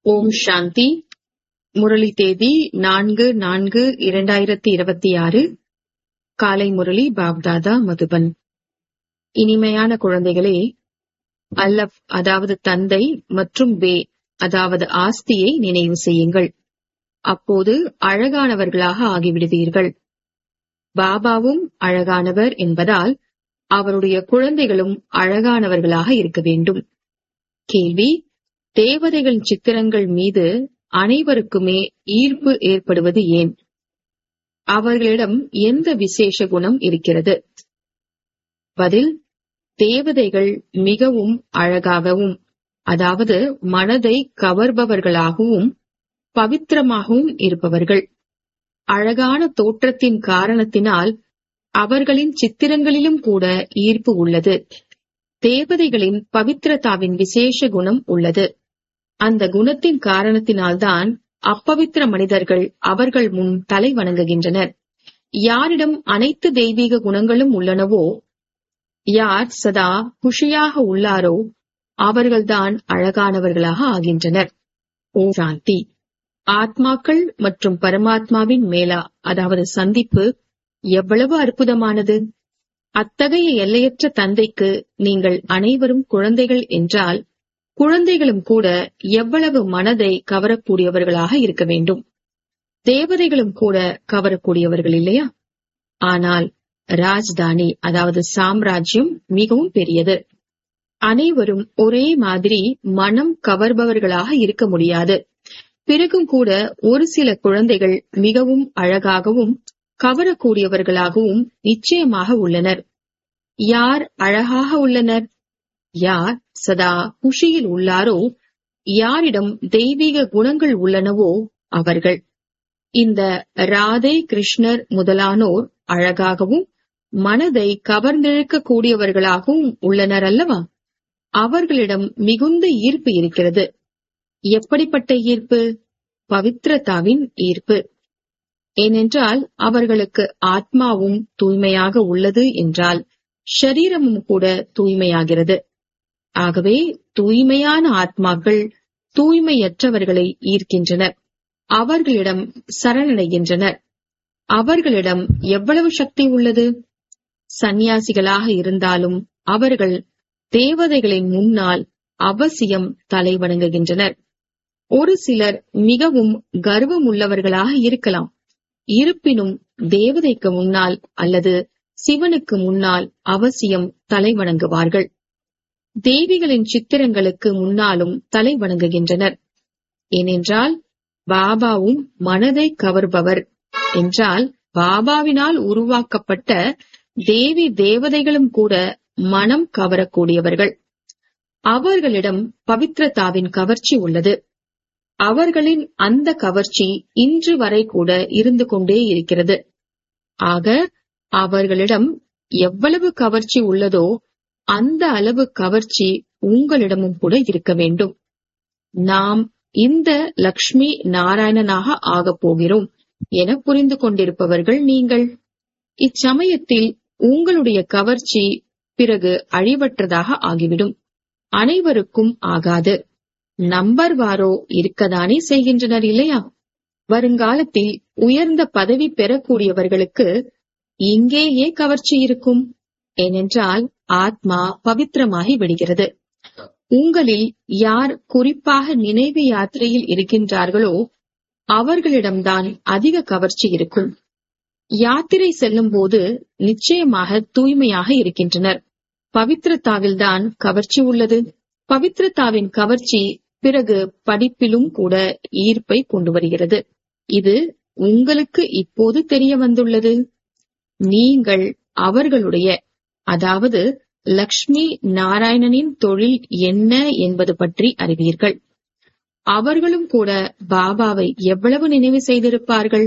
ஓம் சாந்தி முரளி தேதி நான்கு நான்கு இரண்டாயிரத்தி இருபத்தி ஆறு காலை முரளி பாப்தாதா மதுபன் இனிமையான குழந்தைகளே அல்லப் அதாவது தந்தை மற்றும் பே அதாவது ஆஸ்தியை நினைவு செய்யுங்கள் அப்போது அழகானவர்களாக ஆகிவிடுவீர்கள் பாபாவும் அழகானவர் என்பதால் அவருடைய குழந்தைகளும் அழகானவர்களாக இருக்க வேண்டும் கேள்வி தேவதைகள் சித்திரங்கள் மீது அனைவருக்குமே ஈர்ப்பு ஏற்படுவது ஏன் அவர்களிடம் எந்த விசேஷ குணம் இருக்கிறது பதில் தேவதைகள் மிகவும் அழகாகவும் அதாவது மனதை கவர்பவர்களாகவும் பவித்திரமாகவும் இருப்பவர்கள் அழகான தோற்றத்தின் காரணத்தினால் அவர்களின் சித்திரங்களிலும் கூட ஈர்ப்பு உள்ளது தேவதைகளின் பவித்திரதாவின் விசேஷ குணம் உள்ளது அந்த குணத்தின் காரணத்தினால்தான் அப்பவித்திர மனிதர்கள் அவர்கள் முன் தலை வணங்குகின்றனர் யாரிடம் அனைத்து தெய்வீக குணங்களும் உள்ளனவோ யார் சதா குஷியாக உள்ளாரோ அவர்கள்தான் அழகானவர்களாக ஆகின்றனர் ஓ சாந்தி ஆத்மாக்கள் மற்றும் பரமாத்மாவின் மேலா அதாவது சந்திப்பு எவ்வளவு அற்புதமானது அத்தகைய எல்லையற்ற தந்தைக்கு நீங்கள் அனைவரும் குழந்தைகள் என்றால் குழந்தைகளும் கூட எவ்வளவு மனதை கவரக்கூடியவர்களாக இருக்க வேண்டும் தேவதைகளும் கூட கவரக்கூடியவர்கள் இல்லையா ஆனால் ராஜ்தானி அதாவது சாம்ராஜ்யம் மிகவும் பெரியது அனைவரும் ஒரே மாதிரி மனம் கவர்பவர்களாக இருக்க முடியாது பிறகும் கூட ஒரு சில குழந்தைகள் மிகவும் அழகாகவும் கவரக்கூடியவர்களாகவும் நிச்சயமாக உள்ளனர் யார் அழகாக உள்ளனர் யார் சதா குஷியில் உள்ளாரோ யாரிடம் தெய்வீக குணங்கள் உள்ளனவோ அவர்கள் இந்த ராதே கிருஷ்ணர் முதலானோர் அழகாகவும் மனதை கவர்ந்திழுக்க கூடியவர்களாகவும் உள்ளனர் அல்லவா அவர்களிடம் மிகுந்த ஈர்ப்பு இருக்கிறது எப்படிப்பட்ட ஈர்ப்பு பவித்ரதாவின் ஈர்ப்பு ஏனென்றால் அவர்களுக்கு ஆத்மாவும் தூய்மையாக உள்ளது என்றால் ஷரீரமும் கூட தூய்மையாகிறது ஆகவே தூய்மையான ஆத்மாக்கள் தூய்மையற்றவர்களை ஈர்க்கின்றனர் அவர்களிடம் சரணடைகின்றனர் அவர்களிடம் எவ்வளவு சக்தி உள்ளது சந்நியாசிகளாக இருந்தாலும் அவர்கள் தேவதைகளின் முன்னால் அவசியம் தலை வணங்குகின்றனர் ஒரு சிலர் மிகவும் கர்வம் உள்ளவர்களாக இருக்கலாம் இருப்பினும் தேவதைக்கு முன்னால் அல்லது சிவனுக்கு முன்னால் அவசியம் தலை வணங்குவார்கள் தேவிகளின் சித்திரங்களுக்கு முன்னாலும் தலை வணங்குகின்றனர் ஏனென்றால் பாபாவும் மனதை கவர்பவர் என்றால் பாபாவினால் உருவாக்கப்பட்ட தேவி தேவதைகளும் கூட மனம் கவரக்கூடியவர்கள் அவர்களிடம் பவித்ரதாவின் கவர்ச்சி உள்ளது அவர்களின் அந்த கவர்ச்சி இன்று வரை கூட இருந்து கொண்டே இருக்கிறது ஆக அவர்களிடம் எவ்வளவு கவர்ச்சி உள்ளதோ அந்த அளவு கவர்ச்சி உங்களிடமும் கூட இருக்க வேண்டும் நாம் இந்த லக்ஷ்மி நாராயணனாக ஆகப் போகிறோம் என புரிந்து கொண்டிருப்பவர்கள் நீங்கள் இச்சமயத்தில் உங்களுடைய கவர்ச்சி பிறகு அழிவற்றதாக ஆகிவிடும் அனைவருக்கும் ஆகாது நம்பர் வாரோ இருக்கதானே செய்கின்றனர் இல்லையா வருங்காலத்தில் உயர்ந்த பதவி பெறக்கூடியவர்களுக்கு இங்கேயே கவர்ச்சி இருக்கும் ஏனென்றால் ஆத்மா பவித்திரமாகி விடுகிறது உங்களில் யார் குறிப்பாக நினைவு யாத்திரையில் இருக்கின்றார்களோ அவர்களிடம்தான் அதிக கவர்ச்சி இருக்கும் யாத்திரை செல்லும் போது நிச்சயமாக தூய்மையாக இருக்கின்றனர் பவித்ரதாவில்தான் கவர்ச்சி உள்ளது பவித்ரதாவின் கவர்ச்சி பிறகு படிப்பிலும் கூட ஈர்ப்பை கொண்டு வருகிறது இது உங்களுக்கு இப்போது தெரிய வந்துள்ளது நீங்கள் அவர்களுடைய அதாவது லக்ஷ்மி நாராயணனின் தொழில் என்ன என்பது பற்றி அறிவீர்கள் அவர்களும் கூட பாபாவை எவ்வளவு நினைவு செய்திருப்பார்கள்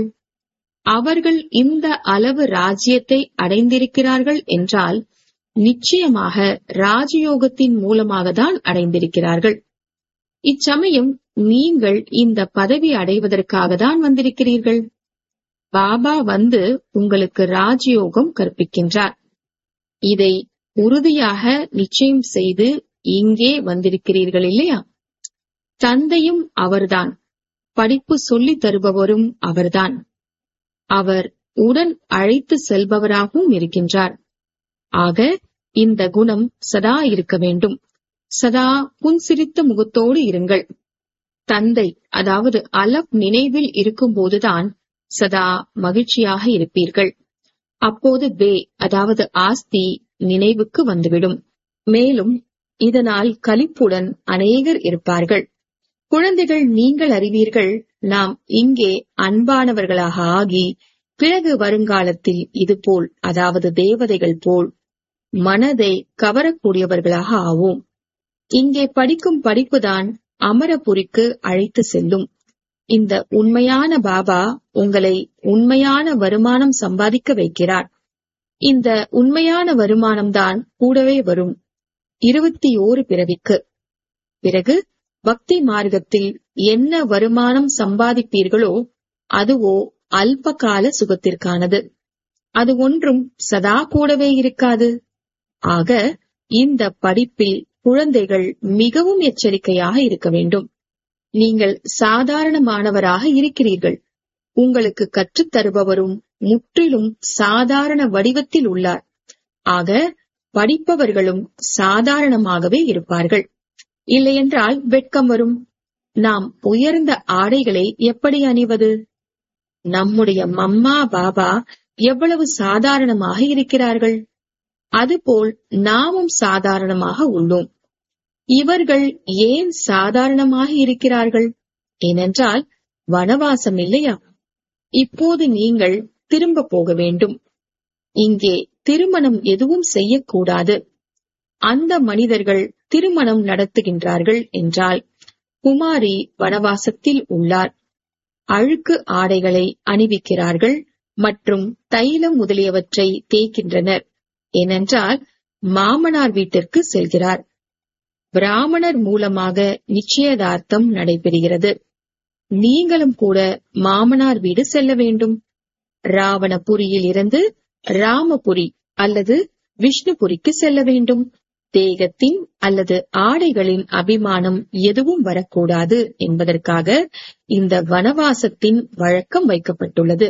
அவர்கள் இந்த அளவு ராஜ்யத்தை அடைந்திருக்கிறார்கள் என்றால் நிச்சயமாக ராஜயோகத்தின் மூலமாக தான் அடைந்திருக்கிறார்கள் இச்சமயம் நீங்கள் இந்த பதவி அடைவதற்காக தான் வந்திருக்கிறீர்கள் பாபா வந்து உங்களுக்கு ராஜயோகம் கற்பிக்கின்றார் இதை உறுதியாக நிச்சயம் செய்து இங்கே வந்திருக்கிறீர்கள் இல்லையா தந்தையும் அவர்தான் படிப்பு சொல்லித் தருபவரும் அவர்தான் அவர் உடன் அழைத்து செல்பவராகவும் இருக்கின்றார் ஆக இந்த குணம் சதா இருக்க வேண்டும் சதா புன்சிரித்த முகத்தோடு இருங்கள் தந்தை அதாவது அலப் நினைவில் இருக்கும்போதுதான் சதா மகிழ்ச்சியாக இருப்பீர்கள் அப்போது பே அதாவது ஆஸ்தி நினைவுக்கு வந்துவிடும் மேலும் இதனால் கலிப்புடன் அநேகர் இருப்பார்கள் குழந்தைகள் நீங்கள் அறிவீர்கள் நாம் இங்கே அன்பானவர்களாக ஆகி பிறகு வருங்காலத்தில் இதுபோல் அதாவது தேவதைகள் போல் மனதை கவரக்கூடியவர்களாக ஆவோம் இங்கே படிக்கும் படிப்புதான் அமரபுரிக்கு அழைத்து செல்லும் இந்த உண்மையான பாபா உங்களை உண்மையான வருமானம் சம்பாதிக்க வைக்கிறார் இந்த உண்மையான வருமானம்தான் கூடவே வரும் இருபத்தி ஓரு பிறவிக்கு பிறகு பக்தி மார்க்கத்தில் என்ன வருமானம் சம்பாதிப்பீர்களோ அதுவோ அல்பகால சுகத்திற்கானது அது ஒன்றும் சதா கூடவே இருக்காது ஆக இந்த படிப்பில் குழந்தைகள் மிகவும் எச்சரிக்கையாக இருக்க வேண்டும் நீங்கள் சாதாரணமானவராக இருக்கிறீர்கள் உங்களுக்கு கற்றுத் தருபவரும் முற்றிலும் சாதாரண வடிவத்தில் உள்ளார் ஆக படிப்பவர்களும் சாதாரணமாகவே இருப்பார்கள் இல்லையென்றால் வெட்கம் வரும் நாம் உயர்ந்த ஆடைகளை எப்படி அணிவது நம்முடைய மம்மா பாபா எவ்வளவு சாதாரணமாக இருக்கிறார்கள் அதுபோல் நாமும் சாதாரணமாக உள்ளோம் இவர்கள் ஏன் சாதாரணமாக இருக்கிறார்கள் ஏனென்றால் வனவாசம் இல்லையா இப்போது நீங்கள் திரும்ப போக வேண்டும் இங்கே திருமணம் எதுவும் செய்யக்கூடாது அந்த மனிதர்கள் திருமணம் நடத்துகின்றார்கள் என்றால் குமாரி வனவாசத்தில் உள்ளார் அழுக்கு ஆடைகளை அணிவிக்கிறார்கள் மற்றும் தைலம் முதலியவற்றை தேய்க்கின்றனர் ஏனென்றால் மாமனார் வீட்டிற்கு செல்கிறார் பிராமணர் மூலமாக நிச்சயதார்த்தம் நடைபெறுகிறது நீங்களும் கூட மாமனார் வீடு செல்ல வேண்டும் ராவணபுரியில் இருந்து ராமபுரி அல்லது விஷ்ணுபுரிக்கு செல்ல வேண்டும் தேகத்தின் அல்லது ஆடைகளின் அபிமானம் எதுவும் வரக்கூடாது என்பதற்காக இந்த வனவாசத்தின் வழக்கம் வைக்கப்பட்டுள்ளது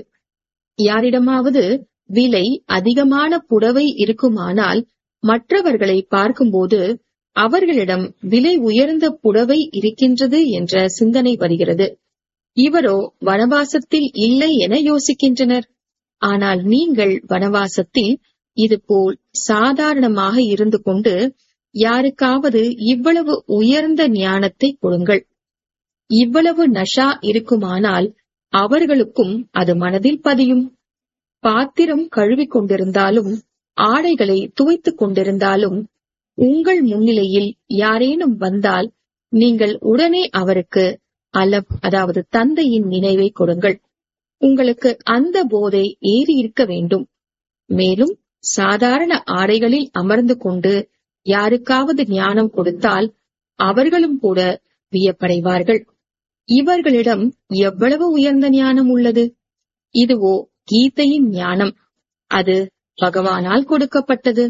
யாரிடமாவது விலை அதிகமான புடவை இருக்குமானால் மற்றவர்களை பார்க்கும்போது அவர்களிடம் விலை உயர்ந்த புடவை இருக்கின்றது என்ற சிந்தனை வருகிறது இவரோ வனவாசத்தில் இல்லை என யோசிக்கின்றனர் ஆனால் நீங்கள் வனவாசத்தில் இதுபோல் சாதாரணமாக இருந்து கொண்டு யாருக்காவது இவ்வளவு உயர்ந்த ஞானத்தை கொடுங்கள் இவ்வளவு நஷா இருக்குமானால் அவர்களுக்கும் அது மனதில் பதியும் பாத்திரம் கழுவிக் கொண்டிருந்தாலும் ஆடைகளை துவைத்துக் கொண்டிருந்தாலும் உங்கள் முன்னிலையில் யாரேனும் வந்தால் நீங்கள் உடனே அவருக்கு அலப் அதாவது தந்தையின் நினைவை கொடுங்கள் உங்களுக்கு அந்த போதை ஏறி இருக்க வேண்டும் மேலும் சாதாரண ஆடைகளில் அமர்ந்து கொண்டு யாருக்காவது ஞானம் கொடுத்தால் அவர்களும் கூட வியப்படைவார்கள் இவர்களிடம் எவ்வளவு உயர்ந்த ஞானம் உள்ளது இதுவோ கீதையின் ஞானம் அது பகவானால் கொடுக்கப்பட்டது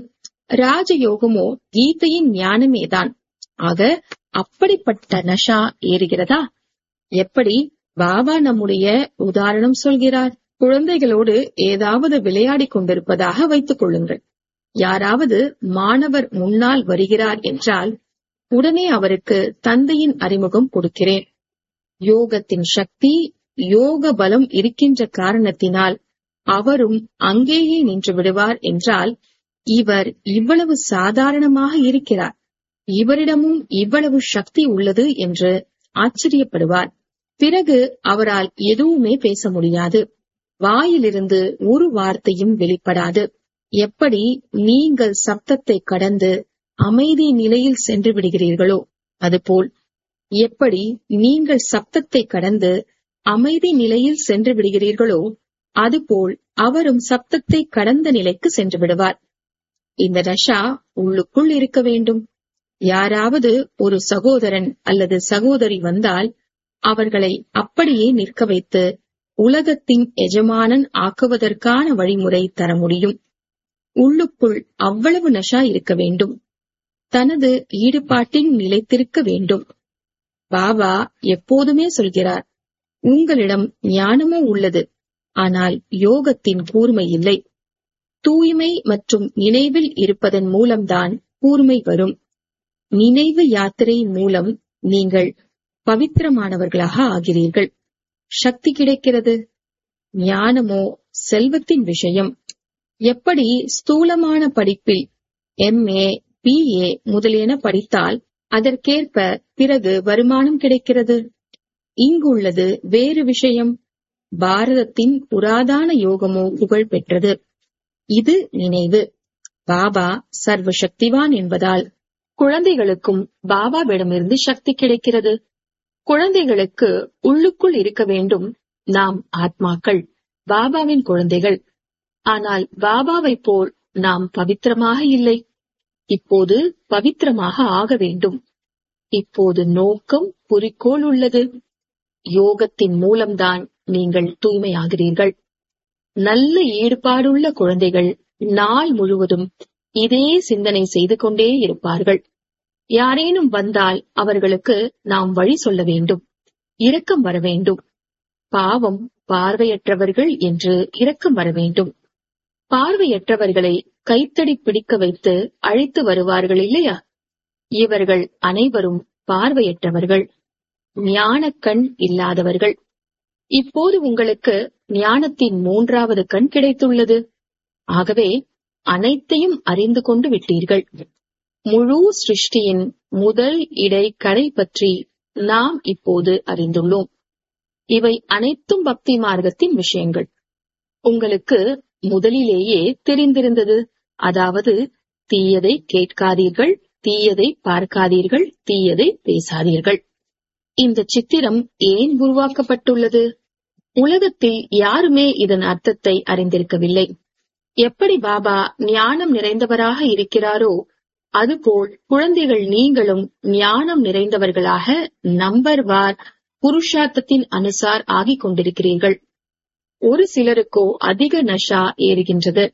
ராஜயோகமோ கீதையின் ஞானமேதான் ஆக அப்படிப்பட்ட நஷா ஏறுகிறதா எப்படி பாபா நம்முடைய உதாரணம் சொல்கிறார் குழந்தைகளோடு ஏதாவது விளையாடிக் கொண்டிருப்பதாக வைத்துக் கொள்ளுங்கள் யாராவது மாணவர் முன்னால் வருகிறார் என்றால் உடனே அவருக்கு தந்தையின் அறிமுகம் கொடுக்கிறேன் யோகத்தின் சக்தி யோக பலம் இருக்கின்ற காரணத்தினால் அவரும் அங்கேயே நின்று விடுவார் என்றால் இவர் இவ்வளவு சாதாரணமாக இருக்கிறார் இவரிடமும் இவ்வளவு சக்தி உள்ளது என்று ஆச்சரியப்படுவார் பிறகு அவரால் எதுவுமே பேச முடியாது வாயிலிருந்து ஒரு வார்த்தையும் வெளிப்படாது எப்படி நீங்கள் சப்தத்தை கடந்து அமைதி நிலையில் சென்று விடுகிறீர்களோ அதுபோல் எப்படி நீங்கள் சப்தத்தை கடந்து அமைதி நிலையில் சென்று விடுகிறீர்களோ அதுபோல் அவரும் சப்தத்தை கடந்த நிலைக்கு சென்று விடுவார் இந்த ரஷா உள்ளுக்குள் இருக்க வேண்டும் யாராவது ஒரு சகோதரன் அல்லது சகோதரி வந்தால் அவர்களை அப்படியே நிற்க வைத்து உலகத்தின் எஜமானன் ஆக்குவதற்கான வழிமுறை தர முடியும் உள்ளுக்குள் அவ்வளவு நஷா இருக்க வேண்டும் தனது ஈடுபாட்டில் நிலைத்திருக்க வேண்டும் பாபா எப்போதுமே சொல்கிறார் உங்களிடம் ஞானமோ உள்ளது ஆனால் யோகத்தின் கூர்மை இல்லை தூய்மை மற்றும் நினைவில் இருப்பதன் மூலம்தான் கூர்மை வரும் நினைவு யாத்திரை மூலம் நீங்கள் பவித்திரமானவர்களாக ஆகிறீர்கள் சக்தி கிடைக்கிறது ஞானமோ செல்வத்தின் விஷயம் எப்படி ஸ்தூலமான படிப்பில் எம்ஏ பிஏ முதலியன படித்தால் அதற்கேற்ப பிறகு வருமானம் கிடைக்கிறது இங்குள்ளது வேறு விஷயம் பாரதத்தின் புராதான யோகமோ புகழ் பெற்றது இது நினைவு பாபா சர்வ சக்திவான் என்பதால் குழந்தைகளுக்கும் பாபாவிடமிருந்து சக்தி கிடைக்கிறது குழந்தைகளுக்கு உள்ளுக்குள் இருக்க வேண்டும் நாம் ஆத்மாக்கள் பாபாவின் குழந்தைகள் ஆனால் பாபாவைப் போல் நாம் பவித்திரமாக இல்லை இப்போது பவித்திரமாக ஆக வேண்டும் இப்போது நோக்கம் குறிக்கோள் உள்ளது யோகத்தின் மூலம்தான் நீங்கள் தூய்மையாகிறீர்கள் நல்ல ஈடுபாடுள்ள குழந்தைகள் நாள் முழுவதும் இதே சிந்தனை செய்து கொண்டே இருப்பார்கள் யாரேனும் வந்தால் அவர்களுக்கு நாம் வழி சொல்ல வேண்டும் இரக்கம் வர வேண்டும் பாவம் பார்வையற்றவர்கள் என்று இரக்கம் வர வேண்டும் பார்வையற்றவர்களை கைத்தடி பிடிக்க வைத்து அழைத்து வருவார்கள் இல்லையா இவர்கள் அனைவரும் பார்வையற்றவர்கள் ஞான கண் இல்லாதவர்கள் இப்போது உங்களுக்கு ஞானத்தின் மூன்றாவது கண் கிடைத்துள்ளது ஆகவே அனைத்தையும் அறிந்து கொண்டு விட்டீர்கள் முழு சிருஷ்டியின் முதல் இடை கடை பற்றி நாம் இப்போது அறிந்துள்ளோம் இவை அனைத்தும் பக்தி மார்க்கத்தின் விஷயங்கள் உங்களுக்கு முதலிலேயே தெரிந்திருந்தது அதாவது தீயதை கேட்காதீர்கள் தீயதை பார்க்காதீர்கள் தீயதை பேசாதீர்கள் இந்த சித்திரம் ஏன் உருவாக்கப்பட்டுள்ளது உலகத்தில் யாருமே இதன் அர்த்தத்தை அறிந்திருக்கவில்லை எப்படி பாபா ஞானம் நிறைந்தவராக இருக்கிறாரோ அதுபோல் குழந்தைகள் நீங்களும் ஞானம் நிறைந்தவர்களாக நம்பர் வார் புருஷார்த்தத்தின் அனுசார் ஆகிக் கொண்டிருக்கிறீர்கள் ஒரு சிலருக்கோ அதிக நஷா ஏறுகின்றது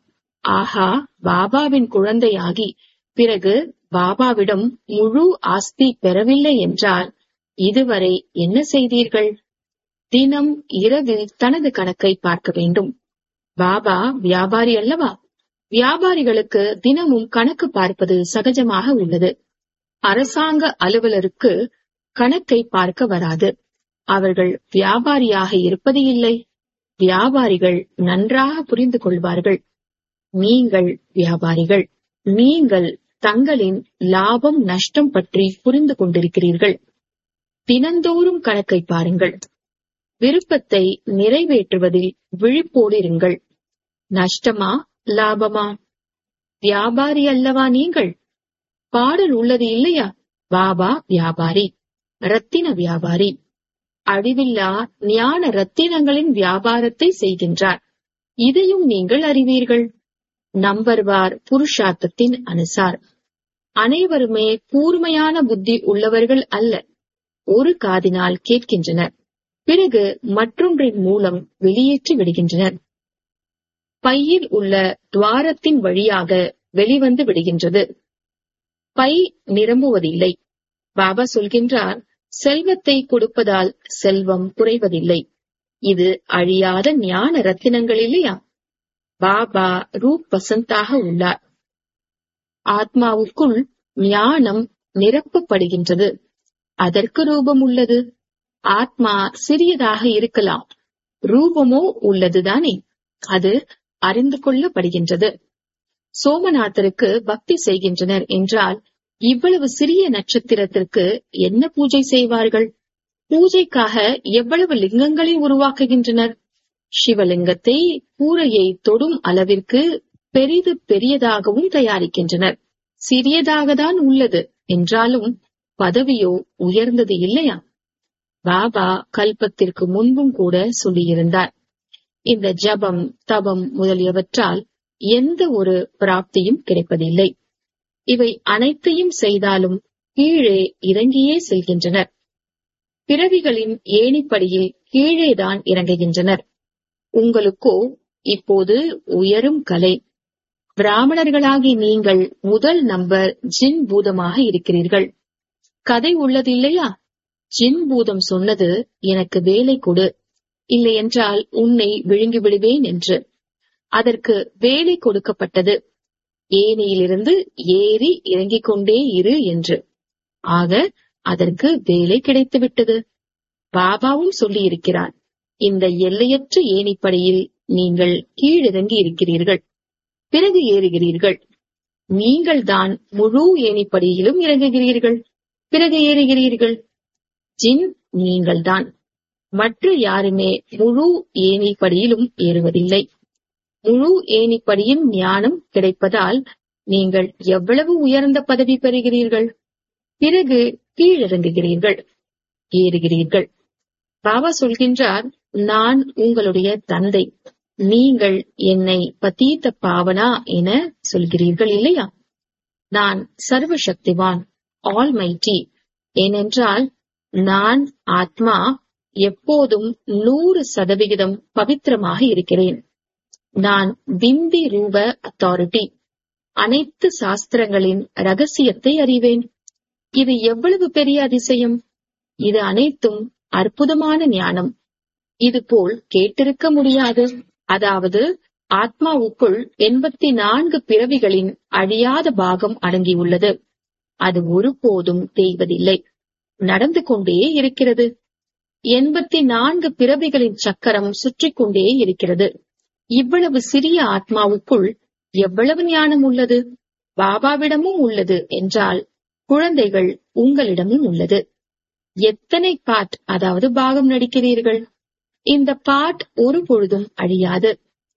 ஆஹா பாபாவின் குழந்தையாகி பிறகு பாபாவிடம் முழு ஆஸ்தி பெறவில்லை என்றால் இதுவரை என்ன செய்தீர்கள் தினம் இரவில் தனது கணக்கை பார்க்க வேண்டும் பாபா வியாபாரி அல்லவா வியாபாரிகளுக்கு தினமும் கணக்கு பார்ப்பது சகஜமாக உள்ளது அரசாங்க அலுவலருக்கு கணக்கை பார்க்க வராது அவர்கள் வியாபாரியாக இருப்பது இல்லை வியாபாரிகள் நன்றாக புரிந்து கொள்வார்கள் நீங்கள் வியாபாரிகள் நீங்கள் தங்களின் லாபம் நஷ்டம் பற்றி புரிந்து கொண்டிருக்கிறீர்கள் தினந்தோறும் கணக்கை பாருங்கள் விருப்பத்தை நிறைவேற்றுவதில் விழிப்போடு இருங்கள் நஷ்டமா லாபமா வியாபாரி அல்லவா நீங்கள் பாடல் உள்ளது இல்லையா பாபா வியாபாரி ரத்தின வியாபாரி அழிவில்லா ஞான ரத்தினங்களின் வியாபாரத்தை செய்கின்றார் இதையும் நீங்கள் அறிவீர்கள் நம்பர்வார் புருஷார்த்தத்தின் அனுசார் அனைவருமே கூர்மையான புத்தி உள்ளவர்கள் அல்ல ஒரு காதினால் கேட்கின்றனர் பிறகு மற்றொன்றின் மூலம் வெளியேற்றி விடுகின்றனர் பையில் உள்ள துவாரத்தின் வழியாக வெளிவந்து விடுகின்றது பை நிரம்புவதில்லை பாபா சொல்கின்றார் செல்வத்தை கொடுப்பதால் செல்வம் குறைவதில்லை இது அழியாத ஞான ரத்தினங்கள் இல்லையா பாபா ரூப் வசந்தாக உள்ளார் ஆத்மாவுக்குள் ஞானம் நிரப்பப்படுகின்றது அதற்கு ரூபம் உள்ளது ஆத்மா சிறியதாக இருக்கலாம் ரூபமோ உள்ளதுதானே அது அறிந்து கொள்ளப்படுகின்றது சோமநாதருக்கு பக்தி செய்கின்றனர் என்றால் இவ்வளவு சிறிய நட்சத்திரத்திற்கு என்ன பூஜை செய்வார்கள் பூஜைக்காக எவ்வளவு லிங்கங்களை உருவாக்குகின்றனர் சிவலிங்கத்தை கூரையை தொடும் அளவிற்கு பெரிது பெரியதாகவும் தயாரிக்கின்றனர் சிறியதாக தான் உள்ளது என்றாலும் பதவியோ உயர்ந்தது இல்லையா பாபா கல்பத்திற்கு முன்பும் கூட சொல்லியிருந்தார் இந்த ஜபம் தபம் முதலியவற்றால் எந்த ஒரு பிராப்தியும் கிடைப்பதில்லை இவை அனைத்தையும் செய்தாலும் கீழே இறங்கியே செல்கின்றனர் பிறவிகளின் ஏணிப்படியில் கீழேதான் இறங்குகின்றனர் உங்களுக்கோ இப்போது உயரும் கலை பிராமணர்களாகி நீங்கள் முதல் நம்பர் ஜின் பூதமாக இருக்கிறீர்கள் கதை உள்ளது இல்லையா ஜின் பூதம் சொன்னது எனக்கு வேலை கொடு இல்லையென்றால் உன்னை விழுங்கி விடுவேன் என்று அதற்கு வேலை கொடுக்கப்பட்டது ஏனியிலிருந்து ஏறி இறங்கிக் கொண்டே இரு என்று ஆக அதற்கு வேலை கிடைத்துவிட்டது பாபாவும் சொல்லியிருக்கிறார் இந்த எல்லையற்ற ஏணிப்படியில் நீங்கள் கீழிறங்கி இருக்கிறீர்கள் பிறகு ஏறுகிறீர்கள் நீங்கள் தான் முழு ஏணிப்படியிலும் இறங்குகிறீர்கள் பிறகு ஏறுகிறீர்கள் ஜின் நீங்கள்தான் மற்ற யாருமே முழு ஏணிப்படியிலும் ஏறுவதில்லை முழு ஏணிப்படியின் ஞானம் கிடைப்பதால் நீங்கள் எவ்வளவு உயர்ந்த பதவி பெறுகிறீர்கள் பிறகு கீழிறங்குகிறீர்கள் ஏறுகிறீர்கள் பாபா சொல்கின்றார் நான் உங்களுடைய தந்தை நீங்கள் என்னை பதீத்த பாவனா என சொல்கிறீர்கள் இல்லையா நான் சர்வசக்திவான் ஆல் மைட்டி ஏனென்றால் நான் ஆத்மா எப்போதும் நூறு சதவிகிதம் பவித்திரமாக இருக்கிறேன் நான் பிந்தி ரூப அத்தாரிட்டி அனைத்து சாஸ்திரங்களின் ரகசியத்தை அறிவேன் இது எவ்வளவு பெரிய அதிசயம் இது அனைத்தும் அற்புதமான ஞானம் இது போல் கேட்டிருக்க முடியாது அதாவது ஆத்மாவுக்குள் எண்பத்தி நான்கு பிறவிகளின் அழியாத பாகம் அடங்கியுள்ளது அது ஒருபோதும் தேய்வதில்லை நடந்து கொண்டே இருக்கிறது எண்பத்தி நான்கு பிறவிகளின் சக்கரம் சுற்றிக் கொண்டே இருக்கிறது இவ்வளவு சிறிய ஆத்மாவுக்குள் எவ்வளவு ஞானம் உள்ளது பாபாவிடமும் உள்ளது என்றால் குழந்தைகள் உங்களிடமும் உள்ளது எத்தனை பாட் அதாவது பாகம் நடிக்கிறீர்கள் இந்த பாட் ஒரு பொழுதும் அழியாது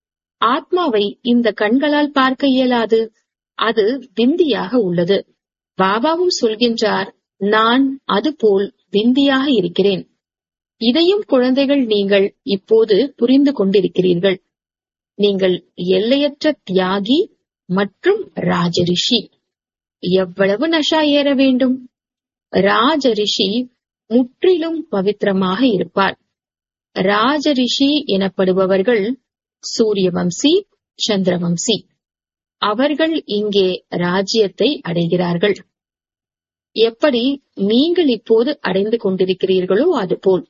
ஆத்மாவை இந்த கண்களால் பார்க்க இயலாது அது விந்தியாக உள்ளது பாபாவும் சொல்கின்றார் நான் அதுபோல் விந்தியாக இருக்கிறேன் இதையும் குழந்தைகள் நீங்கள் இப்போது புரிந்து கொண்டிருக்கிறீர்கள் நீங்கள் எல்லையற்ற தியாகி மற்றும் ராஜரிஷி எவ்வளவு நஷா ஏற வேண்டும் ராஜரிஷி முற்றிலும் பவித்திரமாக இருப்பார் ராஜரிஷி எனப்படுபவர்கள் சூரியவம்சி சந்திரவம்சி அவர்கள் இங்கே ராஜ்யத்தை அடைகிறார்கள் எப்படி நீங்கள் இப்போது அடைந்து கொண்டிருக்கிறீர்களோ அதுபோல்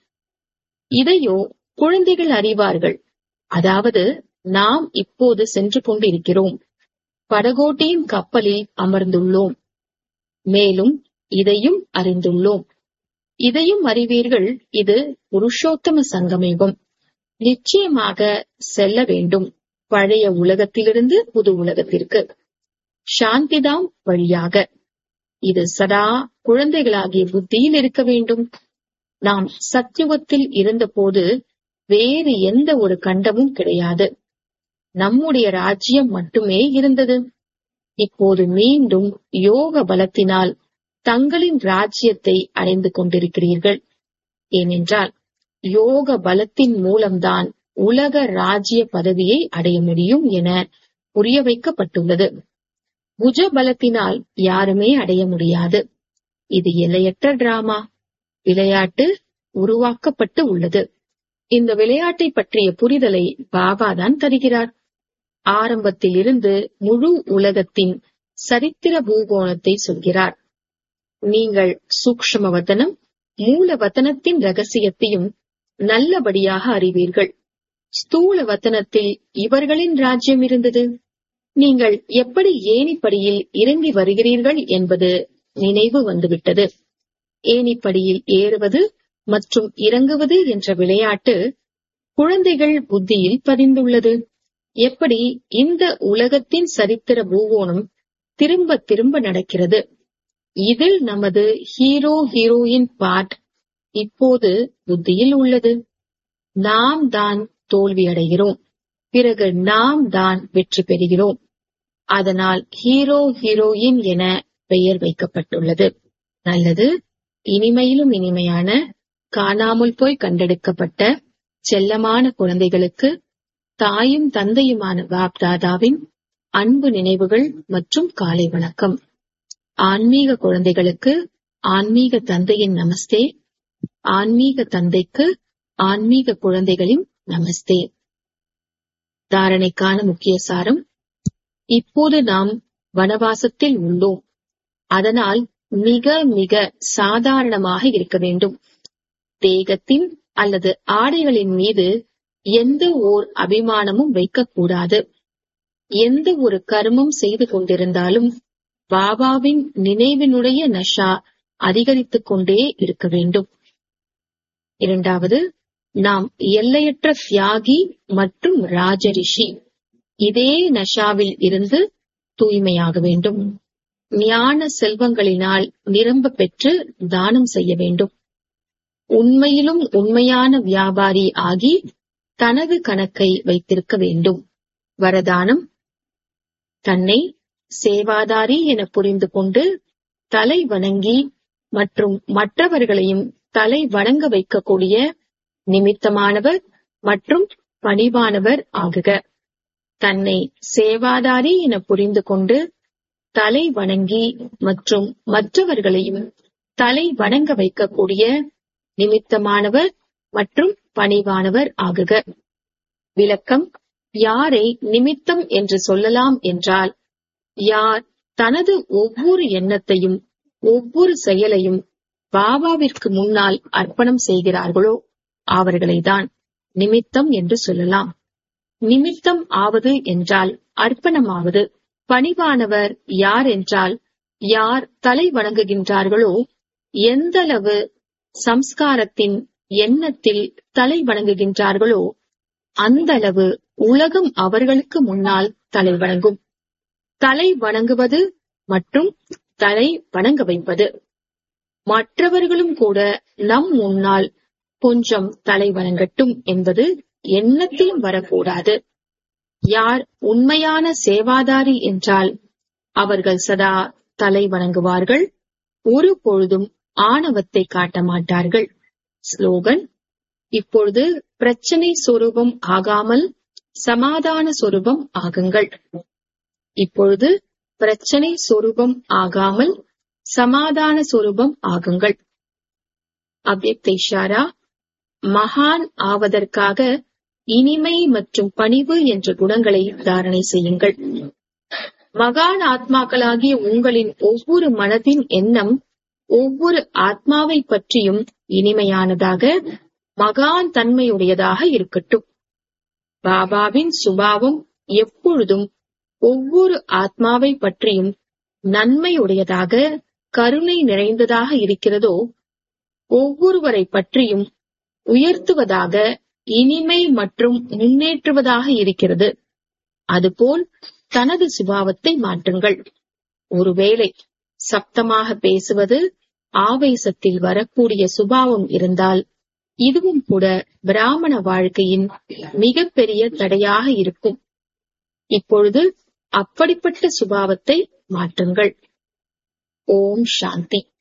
இதையோ குழந்தைகள் அறிவார்கள் அதாவது நாம் இப்போது சென்று கொண்டிருக்கிறோம் படகோட்டியின் கப்பலில் அமர்ந்துள்ளோம் மேலும் இதையும் அறிந்துள்ளோம் இதையும் அறிவீர்கள் இது புருஷோத்தம சங்கமேகம் நிச்சயமாக செல்ல வேண்டும் பழைய உலகத்திலிருந்து புது உலகத்திற்கு சாந்திதாம் வழியாக இது சதா குழந்தைகளாகிய புத்தியில் இருக்க வேண்டும் நாம் சத்தியுகத்தில் இருந்தபோது வேறு எந்த ஒரு கண்டமும் கிடையாது நம்முடைய ராஜ்யம் மட்டுமே இருந்தது இப்போது மீண்டும் யோக பலத்தினால் தங்களின் ராஜ்யத்தை அடைந்து கொண்டிருக்கிறீர்கள் ஏனென்றால் யோக பலத்தின் மூலம்தான் உலக ராஜ்ய பதவியை அடைய முடியும் என புரிய வைக்கப்பட்டுள்ளது புஜ பலத்தினால் யாருமே அடைய முடியாது இது எல்லையற்ற டிராமா விளையாட்டு உருவாக்கப்பட்டு உள்ளது இந்த விளையாட்டை பற்றிய புரிதலை பாபா தான் தருகிறார் ஆரம்பத்தில் இருந்து முழு உலகத்தின் சரித்திர பூகோணத்தை சொல்கிறார் நீங்கள் சூக்ஷ்ம வதனம் மூல வதனத்தின் ரகசியத்தையும் நல்லபடியாக அறிவீர்கள் ஸ்தூல வதனத்தில் இவர்களின் ராஜ்யம் இருந்தது நீங்கள் எப்படி ஏணிப்படியில் இறங்கி வருகிறீர்கள் என்பது நினைவு வந்துவிட்டது ஏணிப்படியில் ஏறுவது மற்றும் இறங்குவது என்ற விளையாட்டு குழந்தைகள் புத்தியில் பதிந்துள்ளது எப்படி இந்த உலகத்தின் சரித்திர பூகோணம் திரும்ப திரும்ப நடக்கிறது இதில் நமது ஹீரோ ஹீரோயின் பாட் இப்போது புத்தியில் உள்ளது நாம் தான் தோல்வியடைகிறோம் பிறகு நாம் தான் வெற்றி பெறுகிறோம் அதனால் ஹீரோ ஹீரோயின் என பெயர் வைக்கப்பட்டுள்ளது நல்லது இனிமையிலும் இனிமையான காணாமல் போய் கண்டெடுக்கப்பட்ட செல்லமான குழந்தைகளுக்கு தாயும் தந்தையுமான பாப்தாதாவின் அன்பு நினைவுகள் மற்றும் காலை வணக்கம் ஆன்மீக குழந்தைகளுக்கு ஆன்மீக தந்தையின் நமஸ்தே ஆன்மீக தந்தைக்கு ஆன்மீக குழந்தைகளின் நமஸ்தே தாரணைக்கான முக்கிய சாரம் இப்போது நாம் வனவாசத்தில் உள்ளோம் அதனால் மிக மிக சாதாரணமாக இருக்க வேண்டும் தேகத்தின் அல்லது ஆடைகளின் மீது எந்த ஓர் அபிமானமும் வைக்கக்கூடாது எந்த ஒரு கர்மம் செய்து கொண்டிருந்தாலும் பாபாவின் நினைவினுடைய நஷா அதிகரித்துக் கொண்டே இருக்க வேண்டும் இரண்டாவது நாம் எல்லையற்ற தியாகி மற்றும் ராஜரிஷி இதே நஷாவில் இருந்து தூய்மையாக வேண்டும் ஞான செல்வங்களினால் நிரம்ப பெற்று தானம் செய்ய வேண்டும் உண்மையிலும் உண்மையான வியாபாரி ஆகி தனது கணக்கை வைத்திருக்க வேண்டும் வரதானம் தன்னை சேவாதாரி என புரிந்து கொண்டு தலை வணங்கி மற்றும் மற்றவர்களையும் தலை வணங்க வைக்கக்கூடிய நிமித்தமானவர் மற்றும் பணிவானவர் ஆகுக தன்னை சேவாதாரி என புரிந்து கொண்டு தலை வணங்கி மற்றும் மற்றவர்களையும் தலை வணங்க வைக்கக்கூடிய நிமித்தமானவர் மற்றும் பணிவானவர் ஆகுக விளக்கம் யாரை நிமித்தம் என்று சொல்லலாம் என்றால் யார் தனது ஒவ்வொரு எண்ணத்தையும் ஒவ்வொரு செயலையும் பாபாவிற்கு முன்னால் அர்ப்பணம் செய்கிறார்களோ அவர்களைதான் நிமித்தம் என்று சொல்லலாம் நிமித்தம் ஆவது என்றால் அர்ப்பணமாவது பணிவானவர் யார் என்றால் யார் தலை வணங்குகின்றார்களோ எந்தளவு சம்ஸ்காரத்தின் எண்ணத்தில் தலை வணங்குகின்றார்களோ அந்த அளவு உலகம் அவர்களுக்கு முன்னால் தலை வணங்கும் தலை வணங்குவது மற்றும் தலை வணங்க வைப்பது மற்றவர்களும் கூட நம் முன்னால் கொஞ்சம் தலை வணங்கட்டும் என்பது எண்ணத்திலும் வரக்கூடாது யார் உண்மையான சேவாதாரி என்றால் அவர்கள் சதா தலை வணங்குவார்கள் ஒரு பொழுதும் ஆணவத்தை காட்ட மாட்டார்கள் ஸ்லோகன் இப்பொழுது பிரச்சனை சொரூபம் ஆகாமல் சமாதான சொரூபம் ஆகுங்கள் இப்பொழுது பிரச்சனை சொரூபம் ஆகாமல் சமாதான சொரூபம் ஆகுங்கள் அவ்யக்த இஷாரா மகான் ஆவதற்காக இனிமை மற்றும் பணிவு என்ற குணங்களை தாரணை செய்யுங்கள் மகான் ஆத்மாக்களாகிய உங்களின் ஒவ்வொரு மனதின் எண்ணம் ஒவ்வொரு ஆத்மாவை பற்றியும் இனிமையானதாக மகான் தன்மையுடையதாக இருக்கட்டும் பாபாவின் சுபாவம் எப்பொழுதும் ஒவ்வொரு ஆத்மாவை பற்றியும் நன்மையுடையதாக கருணை நிறைந்ததாக இருக்கிறதோ ஒவ்வொருவரை பற்றியும் உயர்த்துவதாக இனிமை மற்றும் முன்னேற்றுவதாக இருக்கிறது அதுபோல் தனது சுபாவத்தை மாற்றுங்கள் ஒருவேளை சப்தமாக பேசுவது ஆவேசத்தில் வரக்கூடிய சுபாவம் இருந்தால் இதுவும் கூட பிராமண வாழ்க்கையின் மிகப்பெரிய தடையாக இருக்கும் இப்பொழுது அப்படிப்பட்ட சுபாவத்தை மாற்றுங்கள் ஓம் சாந்தி